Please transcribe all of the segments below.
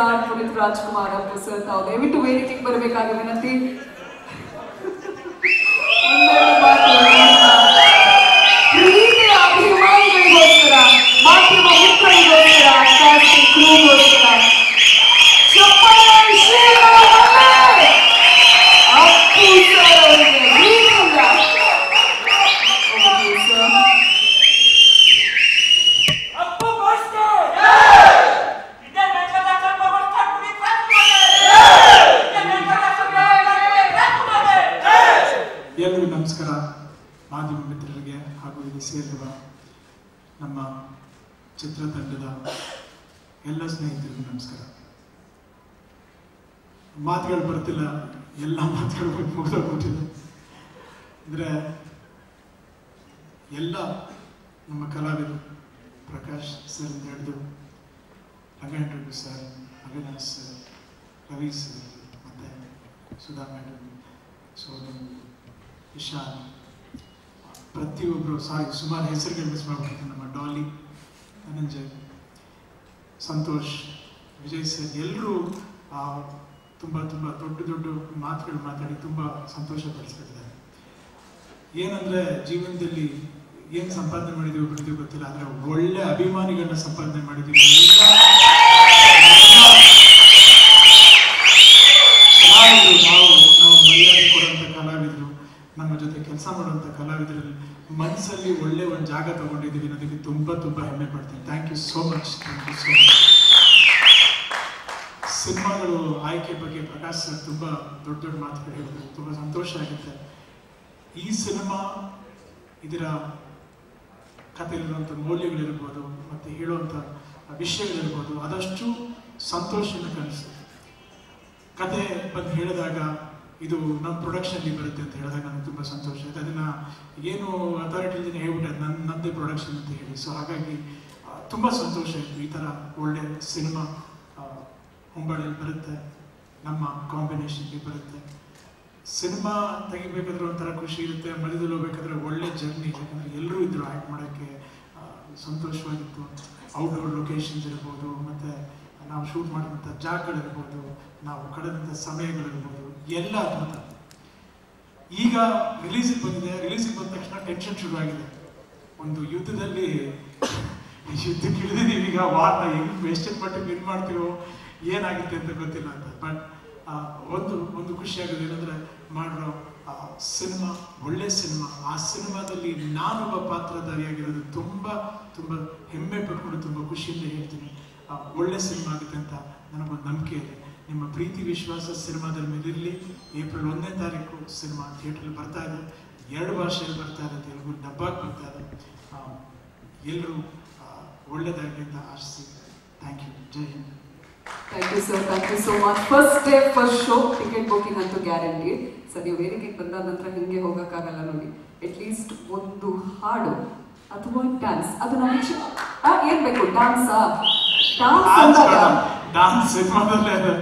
ಪುನೀತ್ ರಾಜ್ಕುಮಾರ್ ಅವರು ಸರ್ ತಾವು ದಯವಿಟ್ಟು ವೇದಿಕೆಗೆ ಬರಬೇಕಾಗಿ ವಿನಂತಿ ಒಂದೆರಡು ಮಾತು ನಿಮ್ಮ ಪ್ರೀತಿಯ ಅಭಿಮಾನಿಗಳಿಗೋಸ್ಕರ ಮಾಧ್ಯಮ ಮಿತ್ರರಿಗೋಸ್ಕರ casting crewಗೋಸ್ಕರ ಚಪ್ಪಾಳೆ ಶ್ರೀರಾಮನೇ! ಅಪ್ಪು ಸರ್ ಅವರಿಗೆ ಪ್ರೀತಿಯಿಂದ Over to you, sir. Appu ಗೋಷ್ಠಿ ಇದೇ ಮೆಂಟಲ್ ಸ್ವಲ್ಪ ವರ್ಷ ಪುನೀತ್ ರಾಜ್ಕುಮಾರ್ ಇದೇ ಮೆಂಟಲ್ ಸ್ವಲ್ಪ ಪುನೀತ್ ರಾಜ್ಕುಮಾರ್ ಎಲ್ರಿಗೂ ನಮಸ್ಕಾರ ಮಾಧ್ಯಮ ಮಿತ್ರರಿಗೆ ಹಾಗೂ ಇಲ್ಲಿ ಸೇರಿರುವ ನಮ್ಮ ಚಿತ್ರತಂಡದ ಎಲ್ಲ ಸ್ನೇಹಿತರಿಗೂ ನಮಸ್ಕಾರ ಮಾತುಗಳು ಬರ್ತಿಲ್ಲ ಎಲ್ಲ ಮಾತುಗಳು ಮುಗಿದೋಗ್ಬಿಟ್ಟಿದೆ ಅಂದರೆ ಎಲ್ಲ ನಮ್ಮ ಕಲಾವಿದರು ಪ್ರಕಾಶ್ ಸರ್ ಅಂತ ಹಿಡಿದು Ranganath sir Avinash sir Ravi sir ಮತ್ತು ಸುಧಾ ಮೇಡಮ್ ಸೋನು ಇಶಾನ್ ಪ್ರತಿಯೊಬ್ಬರು ಸಾರಿ ಸುಮಾರು ಹೆಸರುಗಳು ಮಿಸ್ ಮಾಡ್ಬಿಟ್ಟಿದ್ದೆ ನಮ್ಮ ಡಾಲಿ ಧನಂಜಯ್ ಸಂತೋಷ್ ವಿಜಯ್ ಸರ್ ಎಲ್ಲರೂ ತುಂಬ ತುಂಬ ದೊಡ್ಡ ದೊಡ್ಡ ಮಾತುಗಳು ಮಾತಾಡಿ ತುಂಬ ಸಂತೋಷ ಪಡಿಸ್ಬಿಟ್ಟಿದ್ದಾರೆ ಏನಂದ್ರೆ ಜೀವನದಲ್ಲಿ ಏನು ಸಂಪಾದನೆ ಮಾಡಿದೀವಿ ಬಿಟ್ಟಿದೀವಿ ಗೊತ್ತಿಲ್ಲ ಆದರೆ ಒಳ್ಳೆ ಅಭಿಮಾನಿಗಳನ್ನ ಸಂಪಾದನೆ ಮಾಡಿದೀವಿ ಎಲ್ಲ ಕಲಾವಿದರು ನಾವು ನಾವು ಮರ್ಯಾದೆ ಕೊಡುವಂಥ ಕಲಾವಿದರು ನಮ್ಮ ಜೊತೆ ಕೆಲಸ ಮಾಡುವಂಥ ಕಲಾವಿದರಲ್ಲಿ ಮನಸ್ಸಲ್ಲಿ ಒಳ್ಳೆ ಒಂದು ಜಾಗ ತಗೊಂಡಿದ್ದೀವಿ ಅನ್ನೋದಕ್ಕೆ ತುಂಬ ತುಂಬ ಹೆಮ್ಮೆ ಪಡ್ತೀನಿ thank you so much thank you so much ಸಿನಿಮಾಗಳು ಆಯ್ಕೆ ಬಗ್ಗೆ ಪ್ರಕಾಶ್ ಸರ್ ತುಂಬ ದೊಡ್ಡ ದೊಡ್ಡ ಮಾತುಗಳು ಹೇಳಿದ್ರು ತುಂಬ ಸಂತೋಷ ಆಗುತ್ತೆ ಈ ಸಿನಿಮಾ ಇದರ ಕಥೆಯಲ್ಲಿರುವಂಥ ಮೌಲ್ಯಗಳಿರ್ಬೋದು ಮತ್ತು ಹೇಳುವಂಥ ವಿಷಯಗಳಿರ್ಬೋದು ಅದಷ್ಟು ಸಂತೋಷನ ಕಲಿಸುತ್ತೆ ಕತೆ ಬಂದು ಹೇಳಿದಾಗ ಇದು ನಮ್ಮ ಪ್ರೊಡಕ್ಷನ್ಲಿ ಬರುತ್ತೆ ಅಂತ ಹೇಳಿದಾಗ ನನಗೆ ತುಂಬ ಸಂತೋಷ ಆಯ್ತು ಅದನ್ನು ಏನು ಅಥಾರಿಟಿ ಇದ್ದೀನಿ ಹೇಳ್ಬಿಟ್ಟೆ ಅದು ನನ್ನ ನನ್ನದೇ ಪ್ರೊಡಕ್ಷನ್ ಅಂತ ಹೇಳಿ ಸೊ ಹಾಗಾಗಿ ತುಂಬ ಸಂತೋಷ ಆಯಿತು ಈ ಥರ ಒಳ್ಳೆ ಸಿನಿಮಾ ಹೊಂಬಾಳೆಯಲ್ಲಿ ಬರುತ್ತೆ ನಮ್ಮ ಕಾಂಬಿನೇಷನ್ಗೆ ಬರುತ್ತೆ ಸಿನಿಮಾ ತೆಗಿಬೇಕಾದ್ರೆ ಒಂಥರ ಖುಷಿ ಇರುತ್ತೆ ಮಧ್ಯದಲ್ಲಿ ಹೋಗ್ಬೇಕಾದ್ರೆ ಒಳ್ಳೆ ಜರ್ನಿ ಯಾಕಂದರೆ ಎಲ್ಲರೂ ಇದ್ರು ಆ್ಯಕ್ಟ್ ಮಾಡೋಕ್ಕೆ ಆ, ಸಂತೋಷವಾಗಿತ್ತು ಔಟ್ಡೋರ್ ಲೊಕೇಶನ್ಸ್ ಇರ್ಬೋದು ಮತ್ತು ನಾವು ಶೂಟ್ ಮಾಡಿದಂಥ ಜಾಗಗಳಿರ್ಬೋದು ನಾವು ಕಳೆದಂಥ ಸಮಯಗಳಿರ್ಬೋದು ಎಲ್ಲ ಅದ್ಭುತ ಈಗ ರಿಲೀಸಿಗೆ ಬಂದಿದೆ ರಿಲೀಸಿಗೆ ಬಂದ ತಕ್ಷಣ ಟೆನ್ಷನ್ ಶುರುವಾಗಿದೆ ಒಂದು ಯುದ್ಧದಲ್ಲಿ ಯುದ್ಧಕ್ಕೆ ಇಳಿದಿದ್ದೀವಿ ಈಗ ವಾರ್ನ ಹೆಂಗ್ ಎಷ್ಟೇ ಮಟ್ಟಿಗೆ ವಿನ್ ಮಾಡ್ತೀವೋ ಏನಾಗುತ್ತೆ ಅಂತ ಗೊತ್ತಿಲ್ಲ ಅಂತ ಬಟ್ ಒಂದು ಒಂದು ಖುಷಿ ಆಗೋದು ಏನಂದ್ರೆ ಮಾಡಿರೋ ಸಿನಿಮಾ ಒಳ್ಳೆ ಸಿನಿಮಾ ಆ ಸಿನಿಮಾದಲ್ಲಿ ನಾನೊಬ್ಬ ಪಾತ್ರಧಾರಿಯಾಗಿರೋದು ತುಂಬ ತುಂಬ ಹೆಮ್ಮೆ ಪಟ್ಕೊಂಡು ತುಂಬ ಖುಷಿಯಿಂದ ಹೇಳ್ತೀನಿ ಆ, ಒಳ್ಳೆ ಸಿನಿಮಾ ಆಗುತ್ತೆ ಅಂತ ನನಗೊಂದು ನಂಬಿಕೆ ಇದೆ ನಿಮ್ಮ ಪ್ರೀತಿ ವಿಶ್ವಾಸ ಸಿನಿಮಾದ ಮೇಲೆ ಇರಲಿ ಏಪ್ರಿಲ್ ಒಂದನೇ ತಾರೀಕು ಸಿನಿಮಾ ಥಿಯೇಟ್ರಲ್ಲಿ ಬರ್ತಾ ಇದೆ ಎರಡು ಭಾಷೆಯಲ್ಲಿ ಬರ್ತಾ ಇದೆ ತೆಲುಗು ಡಬ್ಬಾಗಿ ಬರ್ತಾ ಇದೆ ಎಲ್ಲರೂ ಒಳ್ಳೆದಾಗಲಿ ಅಂತ ಆಶಿಸಿ thank you Jai Hind thank you sir thank you so much first day first show ticket booking ಅಂತೂ ಗ್ಯಾರಂಟಿ ಸರ್ ನೀವು ವೇದಿಕೆಗೆ ಬಂದಾದ ನಂತರ ಹಿಂಗೆ ಹೋಗೋಕ್ಕಾಗಲ್ಲ ನೋಡಿ ಅಟ್ಲೀಸ್ಟ್ ಒಂದು ಹಾಡು ಅಥವಾ ಡ್ಯಾನ್ಸ್ ಅದು ನಮಗೆ ಏನ್ ಬೇಕು ಡ್ಯಾನ್ಸಾ ಡ್ಯಾನ್ಸ್ ಅಂದಾಗ ಡಾನ್ಸ್ ಸಿನಿಮಾದಲ್ಲೇ ಅದು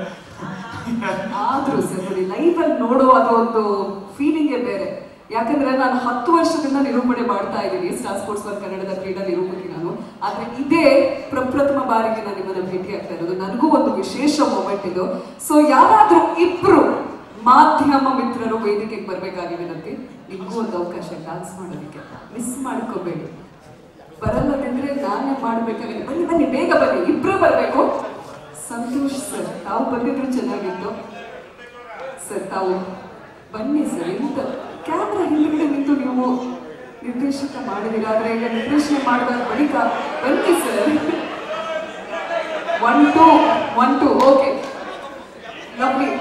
ಆದ್ರೂ ಸರ್ ನೋಡಿ ಲೈವ್ ಅಲ್ಲಿ ನೋಡೋ ಅದು ಒಂದು ಫೀಲಿಂಗೇ ಬೇರೆ ಯಾಕಂದ್ರೆ ನಾನು ಹತ್ತು ವರ್ಷದಿಂದ ನಿರೂಪಣೆ ಮಾಡ್ತಾ ಇದ್ದೀನಿ ಸ್ಟಾರ್ ಸ್ಪೋರ್ಟ್ಸ್ ವರ್ಕ್ ಕನ್ನಡದ ಕ್ರೀಡಾ ನಿರೂಪಕಿ ನಾನು ಆದ್ರೆ ಇದೇ ಪ್ರಪ್ರಥಮ ಬಾರಿಗೆ ನಾನು ನಿಮ್ಮನ್ನ ಭೇಟಿ ಆಗ್ತಾ ಇರೋದು ನನಗೂ ಒಂದು ವಿಶೇಷ ಮೂಮೆಂಟ್ ಇದು ಸೊ ಯಾರಾದ್ರೂ ಇಬ್ರು ಮಾಧ್ಯಮ ಮಿತ್ರರು ವೇದಿಕೆಗೆ ಬರ್ಬೇಕಾಗಿ ವಿನಂತಿ ನಿಮಗೂ ಒಂದು ಅವಕಾಶ ಡಾನ್ಸ್ ಮಾಡೋದಕ್ಕೆ ಮಿಸ್ ಮಾಡ್ಕೋಬೇಡಿ ಬರಲ್ಲದಿದ್ರೆ ನಾನೇ ಮಾಡ್ಬೇಕಾಗಿದೆ ಬನ್ನಿ ಬನ್ನಿ ಬೇಗ ಬನ್ನಿ ಇಬ್ರು ಬರಬೇಕು ಸಂತೋಷ್ ಸರ್ ತಾವು ಬಂದಿದ್ರು ಚೆನ್ನಾಗಿತ್ತು ಸರ್ ತಾವು ಬನ್ನಿ ಸರ್ ಇಂತ ಕ್ಯಾಮ್ರಾ ಹಿಂದ್ಗಡೆ ನಿಂತು ನೀವು ನಿರ್ದೇಶಕ ಮಾಡಿದಿರ ಆದ್ರೆ ಈಗ ನಿರ್ದೇಶನ ಮಾಡಿದ ಬಳಿಕ ಬನ್ನಿ sir one two one two okay lovely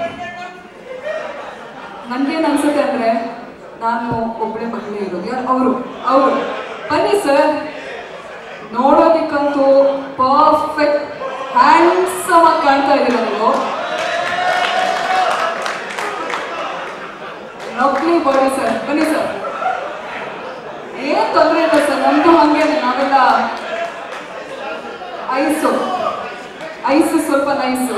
ನನ್ಗೇನ್ ಅನ್ಸುತ್ತೆ ಅಂದ್ರೆ ನಾನು ಒಬ್ಬಳೆ ಮಹಿಳೆ ಇರೋದು ಯಾರು ಅವರು ಅವರು ಬನ್ನಿ ಸರ್ ನೋಡೋದಿಕ್ಕಂತೂ ಪರ್ಫೆಕ್ಟ್ ಹ್ಯಾಂಡ್ಸಮ್ ಆಗಿ ಕಾಣ್ತಾ ಇದ್ದೀರ ನೀವು ಲವ್ಲಿ ಬಾಡಿ ಸರ್ ಬನ್ನಿ ಸರ್ ಏನ್ ತೊಂದರೆ ಇಲ್ಲ ಸರ್ ನಮ್ದು ಹಂಗೆ ನಾವೆಲ್ಲ ಐಸು ಐಸು ಸ್ವಲ್ಪ ನೈಸು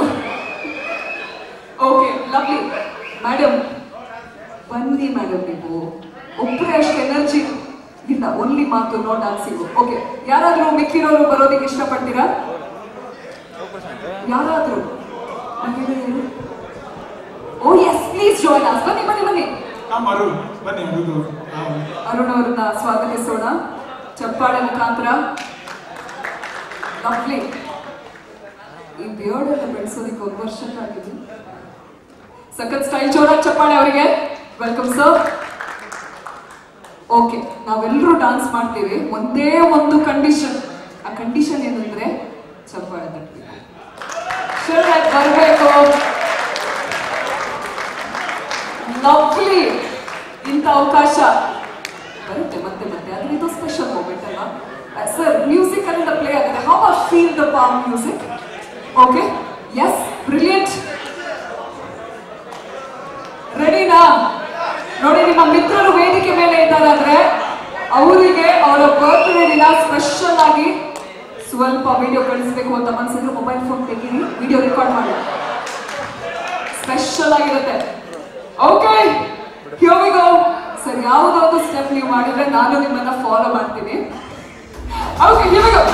ಓಕೆ ಲವ್ಲಿ ಮೇಡಮ್ ಬನ್ನಿ ಮೇಡಮ್ ನೀವು ಒಬ್ಬರೇ ಅಷ್ಟು ಎನರ್ಜಿ ಇಲ್ಲ ಓನ್ಲಿ ಮಾತು ನೋ ಡಾನ್ಸಿಂಗು ಓಕೆ ಯಾರಾದ್ರೂ ಮಿಕ್ಕಿರೋರು ಬರೋದಕ್ಕೆ ಇಷ್ಟಪಡ್ತೀರಾ ಯಾರಾದ್ರೂ ಮಹಿಳೆ ಯಾರು? Oh yes please join us ಬನ್ನಿ ಬನ್ನಿ ಬನ್ನಿ ನಮ್ಮ ಅರುಣ್ ಬನ್ನಿ ಅರುಣ್ ನಾವು ಅರುಣ್ ಅವರನ್ನ ಸ್ವಾಗತಿಸೋಣ ಚಪ್ಪಾಳೆ ಮುಖಾಂತರ ಲವ್ಲಿ ಈ ಬಿಯರ್ಡ್ ಎಲ್ಲ ಬೆಳೆಸೋದಕ್ಕೆ ಒಂದು ವರ್ಷ ಆಗಿದ್ದು ಸಖತ್ ಸ್ಟೈಲ್ ಜೋರಾಗಿ ಚಪ್ಪಾಳೆ ಅವರಿಗೆ ವೆಲ್ಕಮ್ ಸರ್ ಓಕೆ ನಾವೆಲ್ಲರೂ ಡಾನ್ಸ್ ಮಾಡ್ತೀವಿ ಒಂದೇ ಒಂದು ಕಂಡೀಷನ್ ಆ ಕಂಡೀಷನ್ ಏನಂದ್ರೆ ಚಪ್ಪಾಳೆ ತಟ್ಟಬೇಕು ಶರಣ್ ಬರಬೇಕು ಲವ್ಲಿ ಇಂಥ ಅವಕಾಶ ಬರುತ್ತೆ ಮತ್ತೆ ಮತ್ತೆ ಆದ್ರೆ ಇದು ಸ್ಪೆಷಲ್ ಮೂಮೆಂಟ್ ಅಲ್ಲ ಸರ್ ಮ್ಯೂಸಿಕ್ ಅಲ್ಲಿಂದ ಪ್ಲೇ ಆಗುತ್ತೆ how are feel the palm music okay yes brilliant ರೆಡಿನಾ ನೋಡಿ ನಿಮ್ಮ ಮಿತ್ರರು ವೇದಿಕೆ ಮೇಲೆ ಇದ್ದಾರಾದ್ರೆ ಅವರಿಗೆ ಅವರ ಬರ್ತ್ಡೇ ದಿನ ಸ್ಪೆಷಲ್ ಆಗಿ ಸ್ವಲ್ಪ ವಿಡಿಯೋ ಕಳಿಸ್ಬೇಕು ಅಂತ ಮನಸ್ಸಿದ್ರೆ ಮೊಬೈಲ್ ಫೋನ್ ತೆಗೀರಿ ವಿಡಿಯೋ ರೆಕಾರ್ಡ್ ಮಾಡಿ ಸ್ಪೆಷಲ್ ಆಗಿರುತ್ತೆ okay here we go sir ಯಾವುದೋ ಒಂದು ಸ್ಟೆಪ್ ನೀವು ಮಾಡಿದ್ರೆ ನಾನು ನಿಮ್ಮನ್ನ ಫಾಲೋ ಮಾಡ್ತೀನಿ okay here we go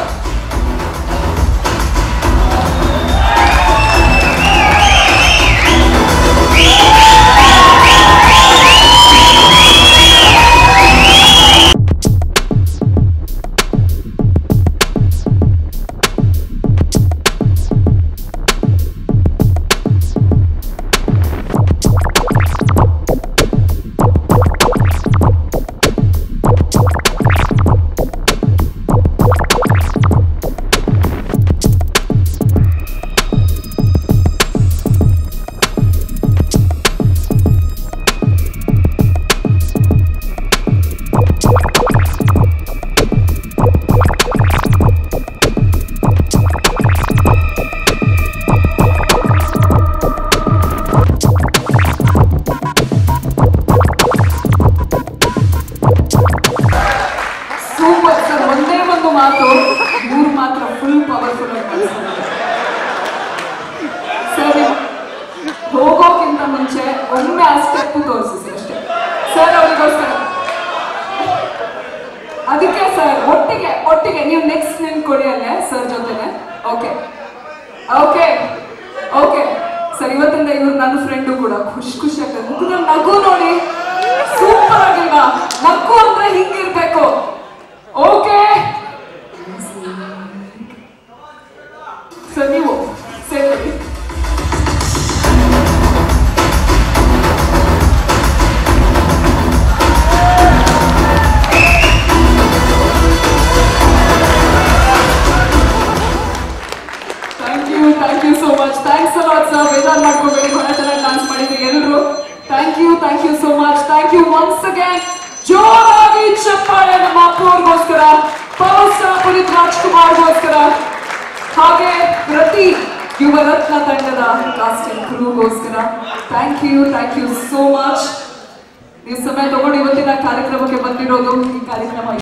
super sir ಒಂದೇ ಒಂದು ಮಾತು ಮೂರು ಮಾತ್ರ ಫುಲ್ ಪವರ್ಫುಲ್ ಆಗಿ ಕಳಿಸ್ತಾರೆ ಸರ್ ಹೋಗೋಕ್ಕಿಂತ ಮುಂಚೆ ಒಮ್ಮೆ ಆ ಸ್ಟೆಪ್ ತೋರಿಸಿ ಸರ್ ಅಷ್ಟೇ ಸರ್ ಅವರಿಗೋಸ್ಕರ ಅದಕ್ಕೆ ಸರ್ ಒಟ್ಟಿಗೆ ಒಟ್ಟಿಗೆ ನೀವು ನೆಕ್ಸ್ಟ್ ನೆನ್ಕೊಡಿ ಅಲ್ಲೇ ಸರ್ ಜೊತೆನೆ ಓಕೆ ಓಕೆ ಓಕೆ ಸರ್ ಇವತ್ತಿಂದ ಇವ್ರು ನನ್ನ ಫ್ರೆಂಡು ಕೂಡ ಖುಷಿ ಖುಷಿ ಆಗ್ತದೆ ಮುಖದಲ್ಲಿ ನಗು ನೋಡಿ ಸೂಪರ್ ಆಗಿಲ್ವಾ ನಗು ಅಂದ್ರೆ ಹಿಂಗಿರ್ಬೇಕು ಓಕೆ ಸರ್ ನೀವು ಸೇರಿ thank you thank you so much thanks a lot sir ಬೇಜಾರು ಮಾಡ್ಕೋಬೇಡಿ ಬಹಳ ಚೆನ್ನಾಗಿ ಡಾನ್ಸ್ ಮಾಡಿದ್ರಿ ಎಲ್ಲರೂ thank you thank you so much thank you once again ಜೋರಾಗಿ ಚಪ್ಪಾಳೆ ನಮ್ಮ ಅಪ್ಪವ್ರಿಗೋಸ್ಕರ ಪವರ್ ಸ್ಟಾರ್ ಪುನೀತ್ ರಾಜ್ಕುಮಾರ್ಗೋಸ್ಕರ ಹಾಗೆ ಪ್ರತಿ ಯುವರತ್ನ ತಂಡದ ಕಾಸ್ಟಿಂಗ್ ಕ್ರೂಗೋಸ್ಕರ thank you thank you so much ನೀವು ಸಮಯ ತಗೊಂಡು ಇವತ್ತಿನ ಕಾರ್ಯಕ್ರಮಕ್ಕೆ ಬಂದಿರೋದು ಈ ಕಾರ್ಯಕ್ರಮ